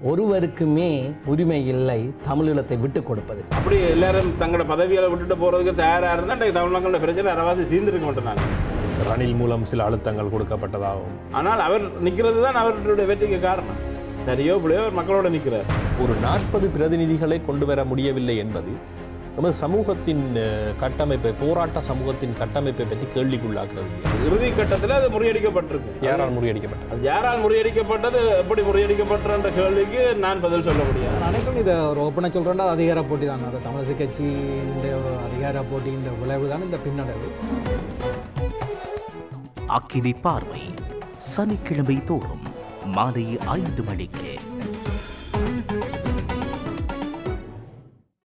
ஒருவருக்குமே உரிமை இல்லை தமிழீழத்தை விட்டுக் கொடுப்பது அப்படி எல்லாரும் தங்களோட பதவிகளை விட்டுட்டு போறதுக்கு தயாரா இருந்தா இன்றைக்கு தமிழ் மக்களோட பிரச்சனை அறவாசி தீர்ந்திருக்க மாட்டேன் நான் ரணில் மூலம் சில அழுத்தங்கள் கொடுக்கப்பட்டதாகவும் ஆனால் அவர் நிற்கிறது தான் அவருடைய வெற்றிக்கு காரணம் சரியோ பிள்ளையோ அவர் மக்களோட நிற்கிறார் ஒரு நாற்பது பிரதிநிதிகளை கொண்டு வர முடியவில்லை என்பது நமது சமூகத்தின் அஹ், கட்டமைப்பை போராட்ட சமூகத்தின் கட்டமைப்பை பற்றி கேள்விக்குள்ளாக்குறது இல்லையா? இறுதி கட்டத்தில் அது முறியடிக்கப்பட்டிருக்கு யாரால் முறியடிக்கப்பட்டது அது யாரால் முறியடிக்கப்பட்டது எப்படி முறியடிக்கப்பட்டன்ற கேள்விக்கு நான் பதில் சொல்ல முடியாது அனைக்கும் இதை ஒரு ஓப்பனாக சொல்கிறேன்னா அதிகார போட்டி தான் அது தமிழிசை கட்சியின் ஒரு அதிகார போட்டியின் விளைவு தான் இந்த பின்னடைவு அக்கினி பார்வை சனிக்கிழமை தோறும் மாலை ஐந்து மணிக்கு